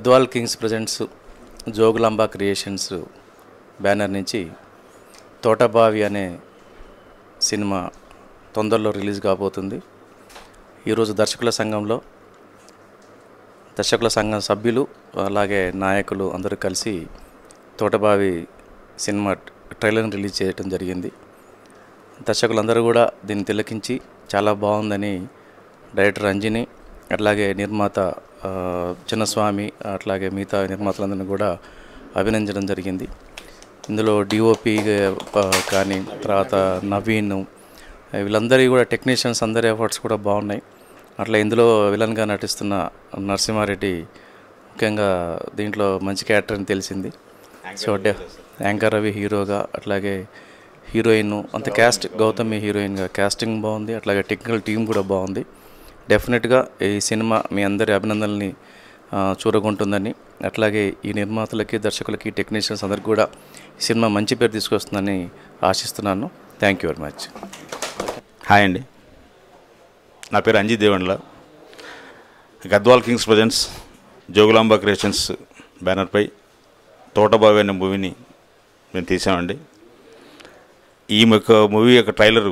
Gadwal kings presents Jogulamba creations banner నుంచి తోటబావి అనే cinema తొందరలో రిలీజ్ కాబోతుంది ఈరోజు దర్శకుల సంఘంలో దర్శకుల సంఘం సభ్యులు అలాగే నాయకులు అందరూ కలిసి తోటబావి సినిమా ట్రైలర్ని రిలీజ్ చేయడం జరిగింది దర్శకులందరూ కూడా దీన్ని తిలకించి చాలా బాగుందని డైరెక్టర్ రంజిని అట్లాగే నిర్మాత ఆ, చిన్నస్వామి అట్లాగే మిగతా నిర్మాతలందరినీ కూడా అభినందించడం జరిగింది ఇందులో డిఓపి కానీ తర్వాత నవీన్ వీళ్ళందరి కూడా టెక్నీషియన్స్ అందరి ఎఫర్ట్స్ కూడా బాగున్నాయి అట్లా ఇందులో విలన్గా నటిస్తున్న నరసింహారెడ్డి ముఖ్యంగా దీంట్లో మంచి క్యారెక్టర్ అని తెలిసింది సో డే యాంకర్ రవి హీరోగా అట్లాగే హీరోయిన్ అంత క్యాస్ట్ గౌతమి హీరోయిన్గా క్యాస్టింగ్ బాగుంది అట్లాగే టెక్నికల్ టీం కూడా బాగుంది డెఫినెట్గా ఈ సినిమా మీ అందరి అభినందనల్ని ఆ, చూరగొంటుందని అట్లాగే ఈ నిర్మాతలకి దర్శకులకి టెక్నీషియన్స్ అందరికి కూడా ఈ సినిమా మంచి పేరు తీసుకొస్తుందని ఆశిస్తున్నాను thank you very much hi అండి నా పేరు Anji Devandla Gadwal kings presents Jogulamba creations బ్యానర్పై తోటబావి అనే మూవీని మేము తీసామండి ఈ యొక్క మూవీ యొక్క ట్రైలరు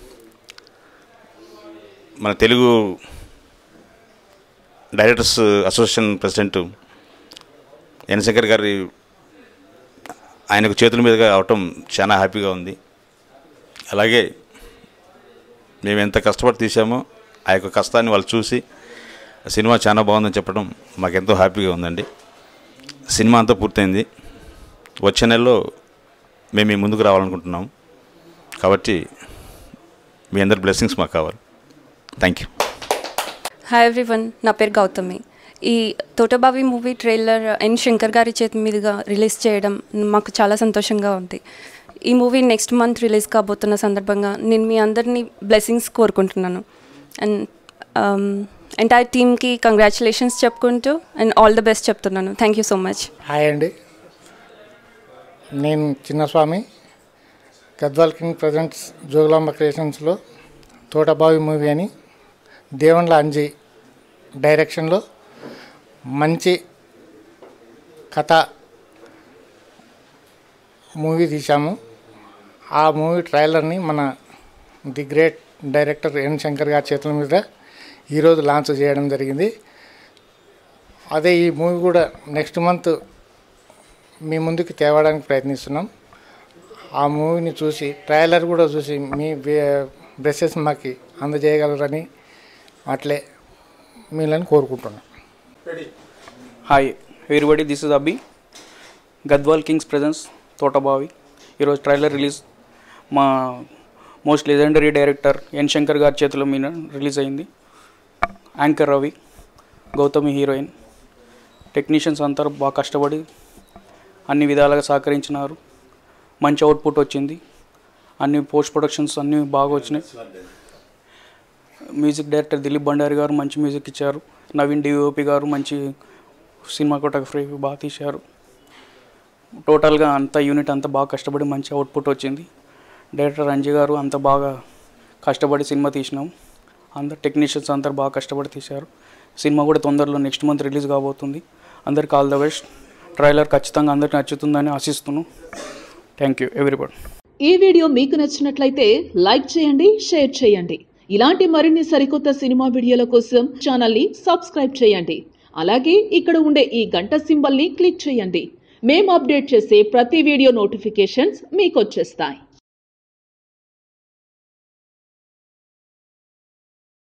మన Telugu directors association president N Shankar గారి ఆయనకు చేతుల మీదుగా అవటం చాలా హ్యాపీగా ఉంది అలాగే మేము ఎంత కష్టపడి తీసామో ఆ యొక్క కష్టాన్ని వాళ్ళు చూసి సినిమా చాలా బాగుందని చెప్పడం మాకెంతో హ్యాపీగా ఉందండి సినిమా అంతా పూర్తయింది వచ్చే నెలలో మేము మీ ముందుకు రావాలనుకుంటున్నాము కాబట్టి మీ అందరి బ్లెస్సింగ్స్ మాకు కావాలి థ్యాంక్ యూ హాయ్ ఎవ్రీవన్ నా పేరు గౌతమి ఈ Thotabavi movie trailer N Shankar గారి చేతి మీదుగా రిలీజ్ చేయడం మాకు చాలా సంతోషంగా ఉంది ఈ మూవీ నెక్స్ట్ మంత్ రిలీజ్ కాబోతున్న సందర్భంగా నేను మీ అందరినీ బ్లెస్సింగ్స్ కోరుకుంటున్నాను అండ్ ఎంటైర్ టీమ్కి కంగ్రాచులేషన్స్ చెప్పుకుంటూ అండ్ ఆల్ ద బెస్ట్ చెప్తున్నాను thank you so much hi అండి నేను చిన్నస్వామి గద్వాల్ కింగ్ ప్రజెంట్స్ జోగులాంబ క్రియేషన్స్లో తోటబావి మూవీ అని దేవన్ల అంజీ డైరెక్షన్లో మంచి కథ మూవీ తీశాము ఆ మూవీ ట్రైలర్ని మన the great director N Shankar గారి చేతుల మీద ఈరోజు లాంచ్ చేయడం జరిగింది అదే ఈ మూవీ కూడా నెక్స్ట్ మంత్ మీ ముందుకు తేవడానికి ప్రయత్నిస్తున్నాం ఆ మూవీని చూసి ట్రైలర్ కూడా చూసి మీ బ్రెసెస్ మాకు అందజేయగలరని అట్లే మీలని కోరుకుంటున్నాం హాయ్ ఎవ్రీబడి దిస్ ఇస్ అబ్బి గద్వాల్ కింగ్స్ ప్రజెన్స్ తోటబావి ఈరోజు ట్రైలర్ రిలీజ్ మా most legendary director N Shankar గారి చేతుల మీద రిలీజ్ అయింది anchor Ravi Gautami heroine technicians అంతా బాగా కష్టపడి అన్ని విధాలుగా సహకరించినారు మంచి అవుట్పుట్ వచ్చింది అన్ని పోస్ట్ ప్రొడక్షన్స్ అన్నీ బాగా వచ్చినాయి మ్యూజిక్ డైరెక్టర్ దిలీప్ భండారి గారు మంచి మ్యూజిక్ ఇచ్చారు నవీన్ డిఓపి గారు మంచి సినిమాటోగ్రఫీ బాగా తీశారు టోటల్గా అంత యూనిట్ అంతా బాగా కష్టపడి మంచి అవుట్పుట్ వచ్చింది డైరెక్టర్ రంజీ గారు అంత బాగా కష్టపడి సినిమా తీసినాం అందరు టెక్నీషియన్స్ అందరు బాగా కష్టపడి తీశారు సినిమా కూడా తొందరలో నెక్స్ట్ మంత్ రిలీజ్ కాబోతుంది అందరికి ఆల్ ద బెస్ట్ ట్రైలర్ ఖచ్చితంగా అందరికి నచ్చుతుందని ఆశిస్తున్నాను థ్యాంక్ యూ ఎవ్రీబడి ఈ వీడియో మీకు నచ్చినట్లయితే లైక్ చేయండి షేర్ చేయండి ఇలాంటి మరిన్ని సరికొత్త సినిమా వీడియోల కోసం ఛానల్ని సబ్స్క్రైబ్ చేయండి అలాగే ఇక్కడ ఉండే ఈ గంట సింబల్ని క్లిక్ చేయండి మేము అప్డేట్ చేసే ప్రతి వీడియో నోటిఫికేషన్స్ మీకు వచ్చేస్తాయి